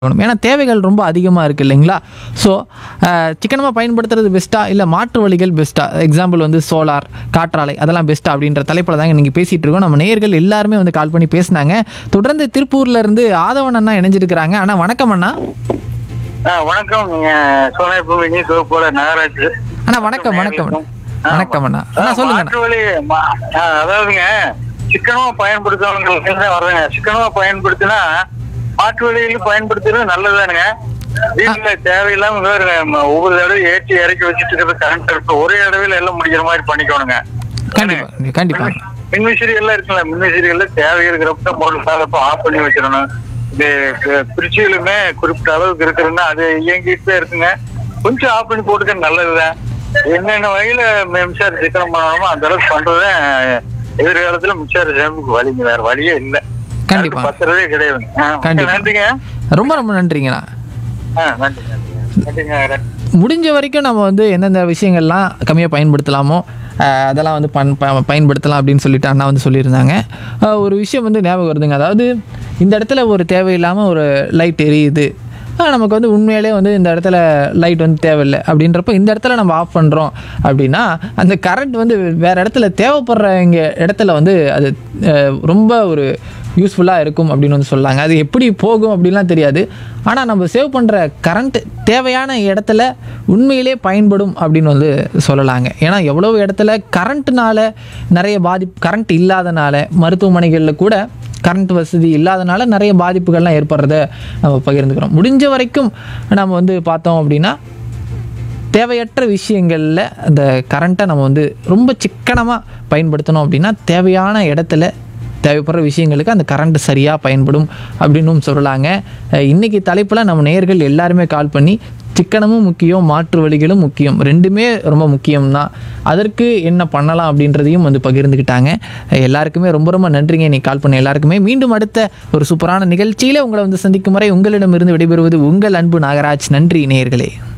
இருக்கணும் ஏன்னா தேவைகள் ரொம்ப அதிகமாக இருக்குது இல்லைங்களா ஸோ சிக்கனமாக பயன்படுத்துறது பெஸ்ட்டா இல்லை மாற்று வழிகள் பெஸ்ட்டா எக்ஸாம்பிள் வந்து சோலார் காற்றாலை அதெல்லாம் பெஸ்ட்டா அப்படின்ற தலைப்பில் தாங்க நீங்கள் பேசிகிட்டு இருக்கோம் நம்ம நேயர்கள் எல்லாருமே வந்து கால் பண்ணி பேசினாங்க தொடர்ந்து திருப்பூர்ல இருந்து ஆதவன் அண்ணா இணைஞ்சிருக்கிறாங்க அண்ணா வணக்கம் அண்ணா ஆ, வணக்கம் நீங்க சோனாய்பூமி நீ சிவப்போட நாகராஜ் அண்ணா வணக்கம் வணக்கம் அண்ணா. ஆ, வணக்கம் அண்ணா அண்ணா ஆ, சொல்லுங்க அண்ணா மாற்று வழி மா- ஆ, அதாவதுங்க சிக்கனமா பயன்படுத்துறவங்களுக்கு தான் வர்றேங்க சிக்கனமா பயன்படுத்தினா மாற்று வழியில் பயன்படுத்துறது நல்லதுதானுங்க வீட்டுல தேவையில்லாம வேற ம- ஒவ்வொரு தடவை ஏற்றி இறக்கி வச்சுட்டு இருக்கிறது கரண்ட் இருக்கு ஒரே தடவையில எல்லாம் முடிக்கிற மாதிரி பண்ணிக்கோணுங்க கண்டிப்பாக கண்டிப்பாக மின்விசிறி எல்லாம் இருக்குல்ல மின்விசிறி எல்லாம் தேவை இருக்கிறப்ப தான் முதல் சாலப்ப ஆஃப் பண்ணி வச்சிடணும் இது கு- திருச்சியிலுமே குறிப்பிட்ட அளவுக்கு இருக்குதுன்னா அது இயங்கிட்டு தான் இருக்குங்க கொஞ்சம் ஆஃப் பண்ணி போட்டுக்க நல்லதுதான் என்னென்ன வகையில மின்சார சிக்கனம் பண்ணணுமோ அந்த அளவுக்கு பண்றதுதான் எதிர்காலத்துல மின்சார சேமிப்புக்கு வழிங்க வேற வழியே இல்ல கண்டிப்பா. பத்துறதே கிடையாது ஆ, கண்டிப்பா. நன்றிங்க ரொம்ப ரொம்ப நன்றிங்கண்ணா ஆ, நன்றி நன்றிங்க நன்றிங்க முடிஞ்ச வரைக்கும் நம்ம வந்து எந்தெந்த விஷயங்கள்லாம் கம்மியாக பயன்படுத்தலாமோ அஹ், அதெல்லாம் வந்து பன் ப- பயன்படுத்தலாம் அப்படின்னு சொல்லிட்டு அண்ணா வந்து சொல்லியிருந்தாங்க அஹ், ஒரு விஷயம் வந்து ஞாபகம் வருதுங்க அதாவது இந்த இடத்துல ஒரு தேவையில்லாமல் ஒரு லைட் எரியுது அஹ், நமக்கு வந்து உண்மையிலே வந்து இந்த இடத்துல லைட் வந்து தேவையில்லை அப்படின்றப்ப இந்த இடத்துல நம்ம ஆஃப் பண்ணுறோம் அப்படின்னா அந்த கரண்ட் வந்து வேறு இடத்துல தேவைப்படுற இங்கே இடத்துல வந்து அது அஹ், ரொம்ப ஒரு யூஸ்ஃபுல்லாக இருக்கும் அப்படின்னு வந்து சொல்லாங்க அது எப்படி போகும் அப்படின்லாம் தெரியாது ஆனால் நம்ம சேவ் பண்ணுற கரண்ட் தேவையான இடத்துல உண்மையிலே பயன்படும் அப்படின்னு வந்து சொல்லலாங்க ஏன்னா எவ்வளோ இடத்துல கரண்ட்னால நிறைய பாதிப்பு கரண்ட் இல்லாதனால மருத்துவமனைகளில் கூட கரண்ட் வசதி இல்லாதனால நிறைய பாதிப்புகள்லாம் ஏற்படுறத நம்ம பகிர்ந்துக்கிறோம் முடிஞ்ச வரைக்கும் நம்ம வந்து பார்த்தோம் அப்படின்னா தேவையற்ற விஷயங்களில் அந்த கரண்ட்டை நம்ம வந்து ரொம்ப சிக்கனமாக பயன்படுத்தணும் அப்படின்னா தேவையான இடத்துல தேவைப்படுற விஷயங்களுக்கு அந்த கரண்ட் சரியாக பயன்படும் அப்படின்னும் சொல்லலாங்க அஹ் இன்னைக்கு தலைப்பில் நம்ம நேயர்கள் எல்லாருமே கால் பண்ணி சிக்கனமும் முக்கியம் மாற்று வழிகளும் முக்கியம் ரெண்டுமே ரொம்ப முக்கியம்தான் அதற்கு என்ன பண்ணலாம் அப்படின்றதையும் வந்து பகிர்ந்துக்கிட்டாங்க அஹ் எல்லாருக்குமே ரொம்ப ரொம்ப நன்றிங்க இன்னைக்கு கால் பண்ண எல்லாருக்குமே மீண்டும் அடுத்த ஒரு சூப்பரான நிகழ்ச்சியில் உங்களை வந்து சந்திக்கும் வரை உங்களிடமிருந்து விடைபெறுவது உங்கள் அன்பு நாகராஜ் நன்றி நேயர்களே